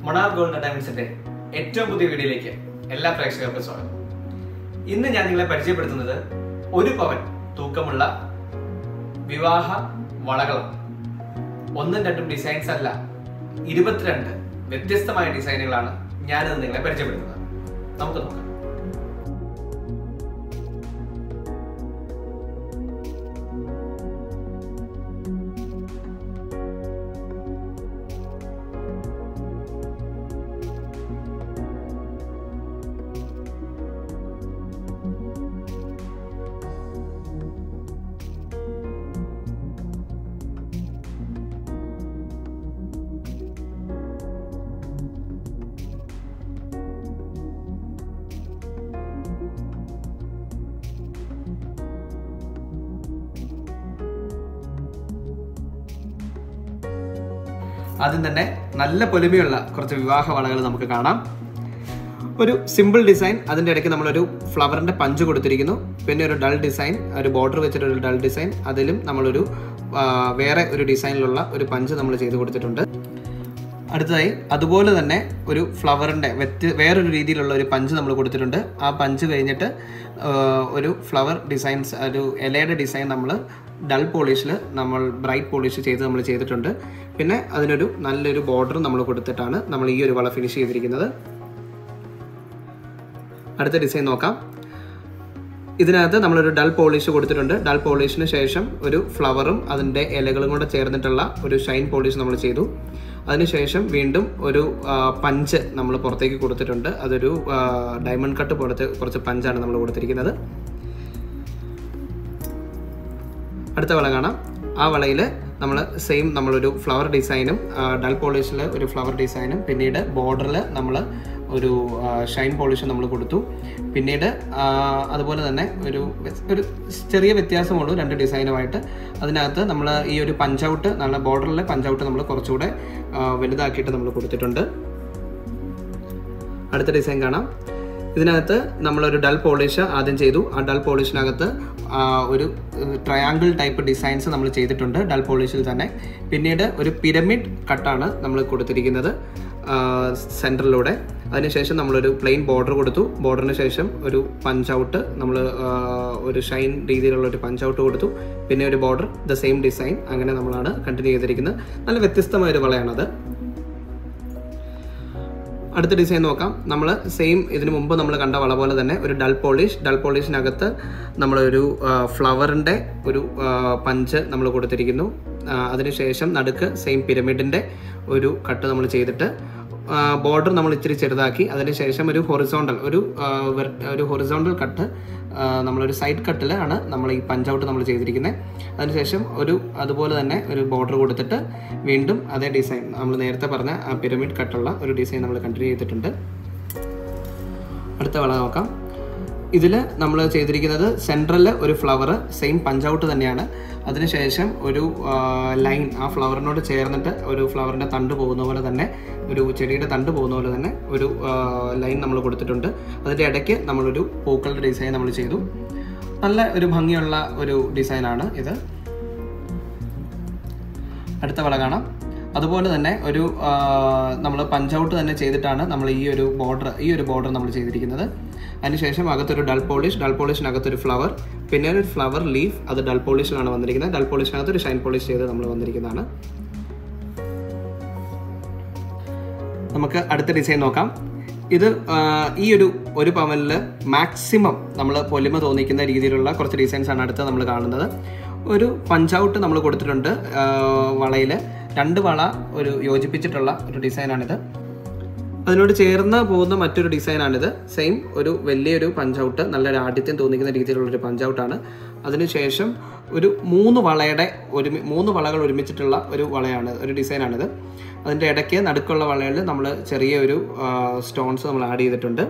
മൊണാർ gold ഡയമണ്ട്സിന്റെ ഏറ്റവും പുതിയ വീഡിയോയിലേക്ക് എല്ലാ പ്രേക്ഷകർക്കും സ്വാഗതം ഇന്ന് ഞാൻ നിങ്ങളെ പരിചയപ്പെടുത്തുന്നത് ഒരു പവൻ തൂക്കമുള്ള വിവാഹ വളകളാണ് ഒന്നും രണ്ടും ഡിസൈൻസ് അല്ല ഇരുപത്തിരണ്ട് വ്യത്യസ്തമായ ഡിസൈനുകളാണ് ഞാനിന്ന് നിങ്ങളെ പരിചയപ്പെടുത്തുന്നത് നമുക്ക് നോക്കാം ആദ്യം തന്നെ നല്ല പൊലിമയുള്ള കുറച്ച് വിവാഹ വളകൾ നമുക്ക് കാണാം ഒരു സിമ്പിൾ ഡിസൈൻ അതിൻ്റെ ഇടയ്ക്ക് നമ്മളൊരു ഫ്ലവറിൻ്റെ പഞ്ച് കൊടുത്തിരിക്കുന്നു പിന്നെ ഒരു ഡൾ ഡിസൈൻ ഒരു ബോർഡർ വെച്ചിട്ടൊരു ഡൾ ഡിസൈൻ അതിലും നമ്മളൊരു ആ, വേറെ ഒരു ഡിസൈനിലുള്ള ഒരു പഞ്ച് നമ്മൾ ചെയ്ത് കൊടുത്തിട്ടുണ്ട് അടുത്തതായി അതുപോലെ തന്നെ ഒരു ഫ്ലവറിൻ്റെ വ്യത്യ വേറൊരു രീതിയിലുള്ള ഒരു പഞ്ച് നമ്മൾ കൊടുത്തിട്ടുണ്ട് ആ പഞ്ച് കഴിഞ്ഞിട്ട് ആ, ഒരു ഫ്ലവർ ഡിസൈൻസ് ഒരു ഇലയുടെ ഡിസൈൻ നമ്മൾ ഡൾ പോളിഷിൽ നമ്മൾ ബ്രൈറ്റ് പോളിഷ് ചെയ്ത് നമ്മൾ ചെയ്തിട്ടുണ്ട് പിന്നെ അതിനൊരു നല്ലൊരു ബോർഡർ നമ്മൾ കൊടുത്തിട്ടാണ് നമ്മൾ ഈ ഒരു വള ഫിനിഷ് ചെയ്തിരിക്കുന്നത് അടുത്ത ഡിസൈൻ നോക്കാം ഇതിനകത്ത് നമ്മളൊരു ഡൾ പോളിഷ് കൊടുത്തിട്ടുണ്ട് ഡൾ പോളിഷിന് ശേഷം ഒരു ഫ്ലവറും അതിൻ്റെ ഇലകളും കൂടെ ചേർന്നിട്ടുള്ള ഒരു ഷൈൻ പോളിഷ് നമ്മൾ ചെയ്തു അതിനുശേഷം വീണ്ടും ഒരു ആ, പഞ്ച് നമ്മൾ പുറത്തേക്ക് കൊടുത്തിട്ടുണ്ട് അതൊരു ആ, ഡയമണ്ട് കട്ട് പോലത്തെ കുറച്ച് പഞ്ചാണ് നമ്മൾ കൊടുത്തിരിക്കുന്നത് അടുത്ത വള കാണാം ആ വളയിൽ നമ്മൾ സെയിം നമ്മളൊരു ഫ്ലവർ ഡിസൈനും ഡൾ പോളിഷിൽ ഒരു ഫ്ലവർ ഡിസൈനും പിന്നീട് ബോർഡറിൽ നമ്മൾ ഒരു ഷൈൻ പോളിഷ് നമ്മൾ കൊടുത്തു പിന്നീട് ആ, അതുപോലെ തന്നെ ഒരു വ്യ- ഒരു ചെറിയ വ്യത്യാസമുള്ളൂ രണ്ട് ഡിസൈനുമായിട്ട് അതിനകത്ത് നമ്മൾ ഈ ഒരു പഞ്ചൗട്ട് നല്ല ബോർഡറിലെ പഞ്ചൗട്ട് നമ്മൾ കുറച്ചുകൂടെ ആ, വലുതാക്കിയിട്ട് നമ്മൾ കൊടുത്തിട്ടുണ്ട് അടുത്ത ഡിസൈൻ കാണാം ഇതിനകത്ത് നമ്മളൊരു ഡൾ പോളിഷ് ആദ്യം ചെയ്തു ആ ഡൾ പോളിഷിനകത്ത് ആ, ഒരു ട്രയാങ്കിൾ ടൈപ്പ് ഡിസൈൻസ് നമ്മൾ ചെയ്തിട്ടുണ്ട് ഡൾ പോളിഷിൽ തന്നെ പിന്നീട് ഒരു പിരമിഡ് കട്ടാണ് നമ്മൾ കൊടുത്തിരിക്കുന്നത് സെൻറ്ററിലൂടെ അതിനുശേഷം നമ്മളൊരു പ്ലെയിൻ ബോർഡർ കൊടുത്തു ബോർഡറിന് ശേഷം ഒരു പഞ്ച് ഔട്ട് നമ്മൾ ഒരു ഷൈൻ രീതിയിലുള്ള ഒരു പഞ്ച് ഔട്ട് കൊടുത്തു പിന്നെ ഒരു ബോർഡർ ദ സെയിം ഡിസൈൻ അങ്ങനെ നമ്മളാണ് കണ്ടിന്യൂ ചെയ്തിരിക്കുന്നത് നല്ല വ്യത്യസ്തമായ ഒരു വളയാണത് അടുത്ത ഡിസൈൻ നോക്കാം നമ്മൾ സെയിം ഇതിനു മുമ്പ് നമ്മൾ കണ്ട വള പോലെ തന്നെ ഒരു ഡൾ പോളിഷ് ഡൾ പോളിഷിനകത്ത് നമ്മളൊരു ഫ്ലവറിൻ്റെ ഒരു ആ, പഞ്ച് നമ്മൾ കൊടുത്തിരിക്കുന്നു ആ, അതിനുശേഷം നടുക്ക് സെയിം പിരമിഡിൻ്റെ ഒരു കട്ട് നമ്മൾ ചെയ്തിട്ട് ബോർഡർ നമ്മൾ ഇച്ചിരി ചെറുതാക്കി അതിനുശേഷം ഒരു ഹൊറിസോണ്ടൽ ഒരു ആ, വെർ- ഒരു ഹൊറിസോണ്ടൽ കട്ട് ആ, നമ്മളൊരു സൈഡ് കട്ടിൽ ആണ് നമ്മൾ ഈ പഞ്ച് ഔട്ട് നമ്മൾ ചെയ്തിരിക്കുന്നത് അതിനുശേഷം ഒരു അതുപോലെ തന്നെ ഒരു ബോർഡർ കൊടുത്തിട്ട് വീണ്ടും അതേ ഡിസൈൻ നമ്മൾ നേരത്തെ പറഞ്ഞ ആ പിരമിഡ് കട്ടുള്ള ഒരു ഡിസൈൻ നമ്മൾ കണ്ടിന്യൂ ചെയ്തിട്ടുണ്ട് അടുത്ത വള നോക്കാം ഇതിൽ നമ്മൾ ചെയ്തിരിക്കുന്നത് സെൻട്രലിൽ ഒരു ഫ്ലവർ സെയിം പഞ്ച് ഔട്ട് തന്നെയാണ് അതിനുശേഷം ഒരു ലൈൻ ആ ഫ്ലവറിനോട് ചേർന്നിട്ട് ഒരു ഫ്ലവറിൻ്റെ തണ്ട് പോകുന്ന പോലെ തന്നെ ഒരു ചെടിയുടെ തണ്ട് പോകുന്ന പോലെ തന്നെ ഒരു ലൈൻ നമ്മൾ കൊടുത്തിട്ടുണ്ട് അതിൻ്റെ ഇടയ്ക്ക് നമ്മളൊരു പൂക്കളുടെ ഡിസൈൻ നമ്മൾ ചെയ്തു നല്ല ഒരു ഭംഗിയുള്ള ഒരു ഡിസൈനാണ് ഇത് അടുത്ത വള കാണാം അതുപോലെ തന്നെ ഒരു നമ്മൾ പഞ്ചൗട്ട് തന്നെ ചെയ്തിട്ടാണ് നമ്മൾ ഈ ഒരു ബോർഡർ ഈ ഒരു ബോർഡർ നമ്മൾ ചെയ്തിരിക്കുന്നത് അതിനുശേഷം അകത്തൊരു ഡൾ പോളിഷ് ഡൾ പോളിഷിനകത്തൊരു ഫ്ലവർ പിന്നെ ഒരു ഫ്ലവർ ലീഫ് അത് ഡൾ പോളിഷിലാണ് വന്നിരിക്കുന്നത് ഡൾ പോളിഷിനകത്ത് ഒരു ഷൈൻ പോളിഷ് ചെയ്ത് നമ്മൾ വന്നിരിക്കുന്നതാണ് നമുക്ക് അടുത്ത ഡിസൈൻ നോക്കാം ഇത് ആ, ഈ ഒരു ഒരു പവനിൽ മാക്സിമം നമ്മൾ പൊലിമ തോന്നിക്കുന്ന രീതിയിലുള്ള കുറച്ച് ഡിസൈൻസ് ആണ് അടുത്ത് നമ്മൾ കാണുന്നത് ഒരു പഞ്ചൗട്ട് നമ്മൾ കൊടുത്തിട്ടുണ്ട് വളയിൽ രണ്ട് വള ഒരു യോജിപ്പിച്ചിട്ടുള്ള ഒരു ഡിസൈനാണിത് അതിനോട് ചേർന്ന് പോകുന്ന മറ്റൊരു ഡിസൈനാണിത് സെയിം ഒരു വലിയൊരു പഞ്ചൗട്ട് നല്ലൊരു ആഠ്യത്യം തോന്നിക്കുന്ന രീതിയിലുള്ള ഒരു പഞ്ചൗട്ടാണ് അതിനുശേഷം ഒരു മൂന്ന് വളയുടെ ഒരു മൂന്ന് വളകൾ ഒരുമിച്ചിട്ടുള്ള ഒരു വളയാണ് ഒരു ഡിസൈനാണിത് അതിൻ്റെ ഇടയ്ക്ക് നടുക്കുള്ള വളകളിൽ നമ്മൾ ചെറിയ ഒരു സ്റ്റോൺസ് നമ്മൾ ആഡ് ചെയ്തിട്ടുണ്ട്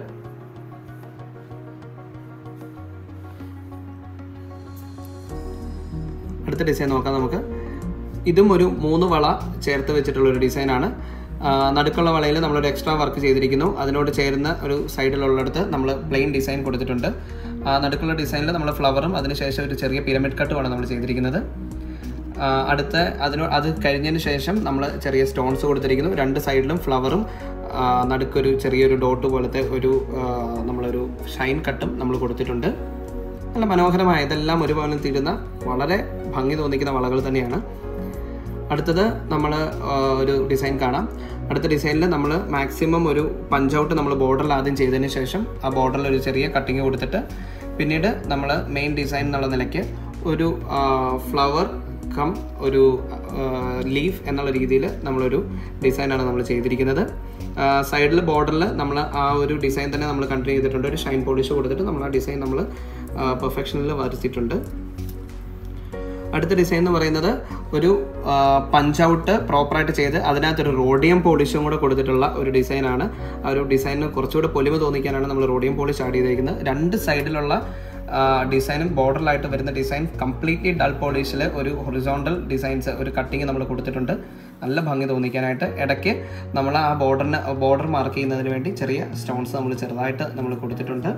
അടുത്ത ഡിസൈൻ നോക്കാം നമുക്ക് ഇതും ഒരു മൂന്ന് വള ചേർത്ത് വെച്ചിട്ടുള്ള ഒരു ഡിസൈനാണ് ആ, നടുക്കുള്ള വളയിൽ നമ്മളൊരു എക്സ്ട്രാ വർക്ക് ചെയ്തിരിക്കുന്നു അതിനോട് ചേരുന്ന ഒരു സൈഡിലുള്ളിടത്ത് നമ്മൾ പ്ലെയിൻ ഡിസൈൻ കൊടുത്തിട്ടുണ്ട് ആ നടുക്കുള്ള ഡിസൈനിൽ നമ്മൾ ഫ്ലവറും അതിനുശേഷം ഒരു ചെറിയ പിരമിഡ് കട്ടുമാണ് നമ്മൾ ചെയ്തിരിക്കുന്നത് ആ, അടുത്ത അതിനോ അത് കഴിഞ്ഞതിന് ശേഷം നമ്മൾ ചെറിയ സ്റ്റോൺസ് കൊടുത്തിരിക്കുന്നു രണ്ട് സൈഡിലും ഫ്ലവറും ആ, നടുക്കൊരു ചെറിയൊരു ഡോട്ട് പോലത്തെ ഒരു ആ, നമ്മളൊരു ഷൈൻ കട്ടും നമ്മൾ കൊടുത്തിട്ടുണ്ട് നല്ല മനോഹരമായ ഇതെല്ലാം ഒരു പവനിൽ തീരുന്ന വളരെ ഭംഗി തോന്നിക്കുന്ന വളകൾ തന്നെയാണ് അടുത്തത് നമ്മൾ ഒരു ഡിസൈൻ കാണാം അടുത്ത ഡിസൈനിൽ നമ്മൾ മാക്സിമം ഒരു പഞ്ച് ഔട്ട് നമ്മൾ ബോർഡറിൽ ആദ്യം ചെയ്തതിന് ശേഷം ആ ബോർഡറിൽ ഒരു ചെറിയ കട്ടിങ് കൊടുത്തിട്ട് പിന്നീട് നമ്മൾ മെയിൻ ഡിസൈൻ എന്നുള്ള നിലയ്ക്ക് ഒരു ഫ്ലവർ കം ഒരു ലീഫ് എന്നുള്ള രീതിയിൽ നമ്മളൊരു ഡിസൈനാണ് നമ്മൾ ചെയ്തിരിക്കുന്നത് സൈഡിൽ ബോർഡറിൽ നമ്മൾ ആ ഒരു ഡിസൈൻ തന്നെ നമ്മൾ കണ്ടിന്യൂ ചെയ്തിട്ടുണ്ട് ഒരു ഷൈൻ പോളിഷ് കൊടുത്തിട്ട് നമ്മൾ ആ ഡിസൈൻ നമ്മൾ പെർഫെക്ഷനിൽ വരച്ചിട്ടുണ്ട് അടുത്ത ഡിസൈൻ എന്ന് പറയുന്നത് ഒരു പഞ്ച് ഔട്ട് പ്രോപ്പറായിട്ട് ചെയ്ത് അതിനകത്തൊരു റോഡിയം പോളിഷും കൂടെ കൊടുത്തിട്ടുള്ള ഒരു ഡിസൈനാണ് ആ ഒരു ഡിസൈനിന് കുറച്ചുകൂടെ പൊലിമ തോന്നിക്കാനാണ് നമ്മൾ റോഡിയം പോളിഷ് ആഡ് ചെയ്തിരിക്കുന്നത് രണ്ട് സൈഡിലുള്ള ഡിസൈനും ബോർഡറിലായിട്ട് വരുന്ന ഡിസൈൻ കംപ്ലീറ്റ്ലി ഡൾ പോളിഷിൽ ഒരു ഹൊറിസോണ്ടൽ ഡിസൈൻസ് ഒരു കട്ടിങ് നമ്മൾ കൊടുത്തിട്ടുണ്ട് നല്ല ഭംഗി തോന്നിക്കാനായിട്ട് ഇടയ്ക്ക് നമ്മൾ ആ ബോർഡറിന് ബോർഡർ മാർക്ക് ചെയ്യുന്നതിന് വേണ്ടി ചെറിയ സ്റ്റോൺസ് നമ്മൾ ചെറുതായിട്ട് നമ്മൾ കൊടുത്തിട്ടുണ്ട്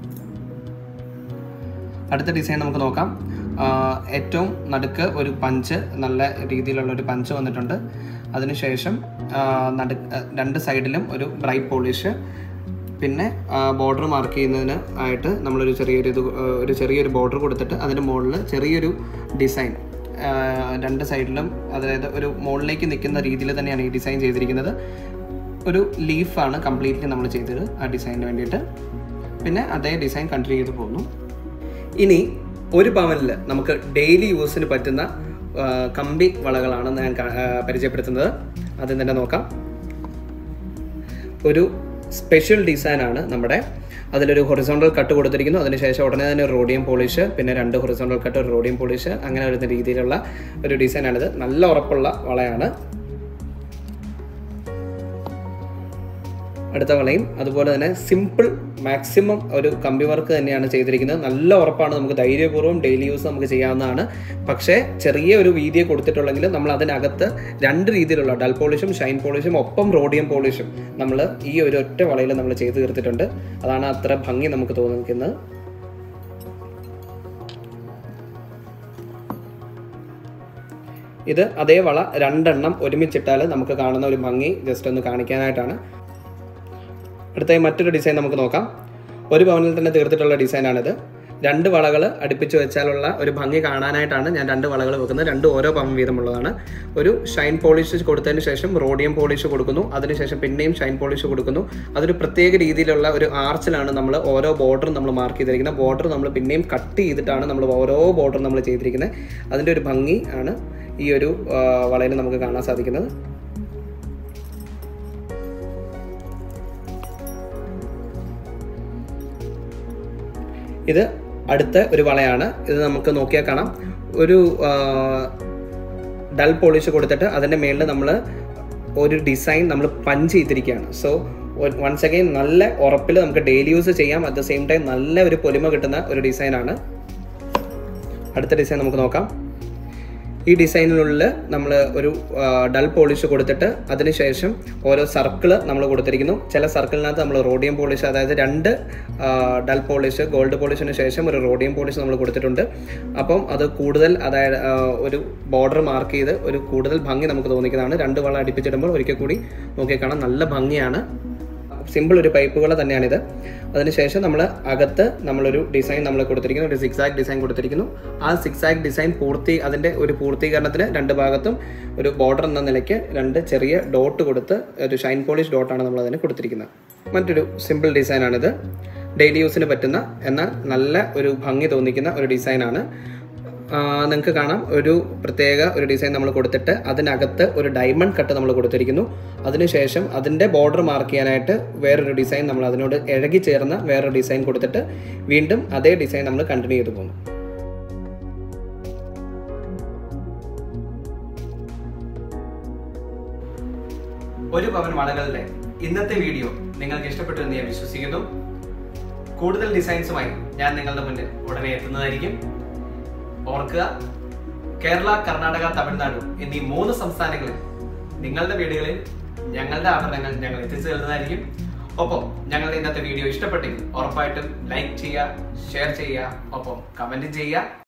അടുത്ത ഡിസൈൻ നമുക്ക് നോക്കാം ആഹ് ഏറ്റവും നടുക്ക് ഒരു പഞ്ച് നല്ല രീതിയിലുള്ള ഒരു പഞ്ച് വന്നിട്ടുണ്ട് അതിനുശേഷം ആഹ് നടു ആഹ് രണ്ട് സൈഡിലും ഒരു ബ്രൈറ്റ് പോളിഷ് പിന്നെ ബോർഡർ മാർക്ക് ചെയ്യുന്നതിന് ആയിട്ട് നമ്മളൊരു ചെറിയൊരു ഇത് ആഹ് ഒരു ചെറിയൊരു ബോർഡർ കൊടുത്തിട്ട് അതിന് മുകളിൽ ചെറിയൊരു ഡിസൈൻ രണ്ട് സൈഡിലും അതായത് ഒരു മുകളിലേക്ക് നിൽക്കുന്ന രീതിയിൽ തന്നെയാണ് ഈ ഡിസൈൻ ചെയ്തിരിക്കുന്നത് ഒരു ലീഫാണ് കംപ്ലീറ്റ്ലി നമ്മൾ ചെയ്തത് ആ ഡിസൈനിന് വേണ്ടിയിട്ട് പിന്നെ അതേ ഡിസൈൻ കണ്ടിന്യൂ ചെയ്ത് പോകുന്നു ഇനി ഒരു പവനിൽ നമുക്ക് ഡെയിലി യൂസിന് പറ്റുന്ന ആ, കമ്പി വളകളാണ് ഞാൻ കാ- ആ, പരിചയപ്പെടുത്തുന്നത് ആദ്യം തന്നെ നോക്കാം ഒരു സ്പെഷ്യൽ ഡിസൈനാണ് നമ്മുടെ അതിലൊരു ഹൊറിസോണ്ടൽ കട്ട് കൊടുത്തിരിക്കുന്നു അതിനുശേഷം ഉടനെ തന്നെ ഒരു റോഡിയം പോളിഷ് പിന്നെ രണ്ട് ഹൊറിസോണ്ടൽ കട്ട് ഒരു റോഡിയം പോളിഷ് അങ്ങനെ വരുന്ന രീതിയിലുള്ള ഒരു ഡിസൈനാണിത് നല്ല ഉറപ്പുള്ള വളയാണ് അടുത്ത വളയും അതുപോലെ തന്നെ സിമ്പിൾ മാക്സിമം ഒരു കമ്പി വർക്ക് തന്നെയാണ് ചെയ്തിരിക്കുന്നത് നല്ല ഉറപ്പാണ് നമുക്ക് ധൈര്യപൂർവ്വം ഡെയിലി യൂസ് നമുക്ക് ചെയ്യാവുന്നതാണ് പക്ഷേ ചെറിയ ഒരു വീതിയെ കൊടുത്തിട്ടുള്ളെങ്കിൽ നമ്മൾ അതിനകത്ത് രണ്ട് രീതിയിലുള്ള ഡൽ പോളിഷും ഷൈൻ പോളിഷും ഒപ്പം റോഡിയം പോളിഷും നമ്മൾ ഈ ഒരു ഒറ്റ വളയിൽ നമ്മൾ ചെയ്ത് തീർത്തിട്ടുണ്ട് അതാണ് അത്ര ഭംഗി നമുക്ക് തോന്നിക്കുന്നത് ഇത് അതേ വള രണ്ടെണ്ണം ഒരുമിച്ചിട്ടാൽ നമുക്ക് കാണുന്ന ഒരു ഭംഗി ജസ്റ്റ് ഒന്ന് കാണിക്കാനായിട്ടാണ് അടുത്തായി മറ്റൊരു ഡിസൈൻ നമുക്ക് നോക്കാം ഒരു പവനിൽ തന്നെ തീർത്തിട്ടുള്ള ഡിസൈനാണിത് രണ്ട് വളകൾ അടുപ്പിച്ച് വെച്ചാലുള്ള ഒരു ഭംഗി കാണാനായിട്ടാണ് ഞാൻ രണ്ട് വളകൾ വെക്കുന്നത് രണ്ട് ഓരോ പവൻ വീതമുള്ളതാണ് ഒരു ഷൈൻ പോളിഷ് കൊടുത്തതിന് ശേഷം റോഡിയം പോളിഷ് കൊടുക്കുന്നു അതിനുശേഷം പിന്നെയും ഷൈൻ പോളിഷ് കൊടുക്കുന്നു അതൊരു പ്രത്യേക രീതിയിലുള്ള ഒരു ആർച്ചിലാണ് നമ്മൾ ഓരോ ബോർഡറും നമ്മൾ മാർക്ക് ചെയ്തിരിക്കുന്നത് ബോർഡർ നമ്മൾ പിന്നെയും കട്ട് ചെയ്തിട്ടാണ് നമ്മൾ ഓരോ ബോർഡറും നമ്മൾ ചെയ്തിരിക്കുന്നത് അതിൻ്റെ ഒരു ഭംഗി ആണ് ഈ ഒരു ആ, വളയിൽ നമുക്ക് കാണാൻ സാധിക്കുന്നത് ഇത് അടുത്ത ഒരു വളയാണ് ഇത് നമുക്ക് നോക്കിയാൽ കാണാം ഒരു ഡൽ പോളിഷ് കൊടുത്തിട്ട് അതിൻ്റെ മേളിൽ നമ്മൾ ഒരു ഡിസൈൻ നമ്മൾ പഞ്ച് ചെയ്തിരിക്കുകയാണ് സോ വൺസ് അഗൈൻ നല്ല ഉറപ്പിൽ നമുക്ക് ഡെയിലി യൂസ് ചെയ്യാം അറ്റ് ദ സെയിം ടൈം നല്ല ഒരു പൊലിമ കിട്ടുന്ന ഒരു ഡിസൈനാണ് അടുത്ത ഡിസൈൻ നമുക്ക് നോക്കാം ഈ ഡിസൈനിനുള്ളിൽ നമ്മൾ ഒരു ഡൾ പോളിഷ് കൊടുത്തിട്ട് അതിനുശേഷം ഓരോ സർക്കിൾ നമ്മൾ കൊടുത്തിരിക്കുന്നു ചില സർക്കിളിനകത്ത് നമ്മൾ റോഡിയം പോളിഷ് അതായത് രണ്ട് ഡൾ പോളിഷ് ഗോൾഡ് പോളിഷിന് ശേഷം ഒരു റോഡിയം പോളിഷ് നമ്മൾ കൊടുത്തിട്ടുണ്ട് അപ്പം അത് കൂടുതൽ അതായത് ആ, ഒരു ബോർഡർ മാർക്ക് ചെയ്ത് ഒരു കൂടുതൽ ഭംഗി നമുക്ക് തോന്നിക്കുന്നതാണ് രണ്ട് വള അടുപ്പിച്ചിടുമ്പോൾ ഒരിക്കൽ കൂടി നോക്കി കാണാം നല്ല ഭംഗിയാണ് സിമ്പിൾ ഒരു പൈപ്പുകൾ തന്നെയാണിത് അതിനുശേഷം നമ്മൾ അകത്ത് നമ്മളൊരു ഡിസൈൻ നമ്മൾ കൊടുത്തിരിക്കുന്നു ഒരു സിക്സാക് ഡിസൈൻ കൊടുത്തിരിക്കുന്നു ആ സിക്സാക് ഡിസൈൻ പൂർത്തി അതിൻ്റെ ഒരു പൂർത്തീകരണത്തിന് രണ്ട് ഭാഗത്തും ഒരു ബോർഡർ എന്ന നിലയ്ക്ക് രണ്ട് ചെറിയ ഡോട്ട് കൊടുത്ത് ഒരു ഷൈൻ പോളിഷ് ഡോട്ടാണ് നമ്മൾ അതിന് കൊടുത്തിരിക്കുന്നത് മറ്റൊരു സിമ്പിൾ ഡിസൈനാണിത് ഡെയിലി യൂസിന് പറ്റുന്ന എന്നാൽ നല്ല ഒരു ഭംഗി തോന്നിക്കുന്ന ഒരു ഡിസൈനാണ് നിങ്ങൾക്ക് കാണാം ഒരു പ്രത്യേക ഒരു ഡിസൈൻ നമ്മൾ കൊടുത്തിട്ട് അതിനകത്ത് ഒരു ഡയമണ്ട് കട്ട് നമ്മൾ കൊടുത്തിരിക്കുന്നു അതിനുശേഷം അതിൻ്റെ ബോർഡർ മാർക്ക് ചെയ്യാനായിട്ട് വേറൊരു ഡിസൈൻ നമ്മൾ അതിനോട് ഇഴകി ചേർന്ന വേറൊരു ഡിസൈൻ കൊടുത്തിട്ട് വീണ്ടും അതേ ഡിസൈൻ നമ്മൾ കണ്ടിന്യൂ ചെയ്തു പോകുന്നു ഒരു പവൻ വളകളുടെ ഇന്നത്തെ വീഡിയോ നിങ്ങൾക്ക് ഇഷ്ടപ്പെട്ടു എന്ന് ഞാൻ വിശ്വസിക്കുന്നു കൂടുതൽ ഡിസൈൻസുമായി ഞാൻ നിങ്ങളുടെ മുന്നിൽ ഉടനെ എത്തുന്നതായിരിക്കും ഓർക്കുക കേരള കർണാടക തമിഴ്നാട് എന്നീ മൂന്ന് സംസ്ഥാനങ്ങളിൽ നിങ്ങളുടെ വീടുകളിൽ ഞങ്ങളുടെ ആഭരണങ്ങൾ ഞങ്ങൾ എത്തിച്ചു തരുന്നതായിരിക്കും ഒപ്പം ഞങ്ങളുടെ ഇന്നത്തെ വീഡിയോ ഇഷ്ടപ്പെട്ടെങ്കിൽ ഉറപ്പായിട്ടും ലൈക്ക് ചെയ്യുക ഷെയർ ചെയ്യുക ഒപ്പം കമന്റ് ചെയ്യുക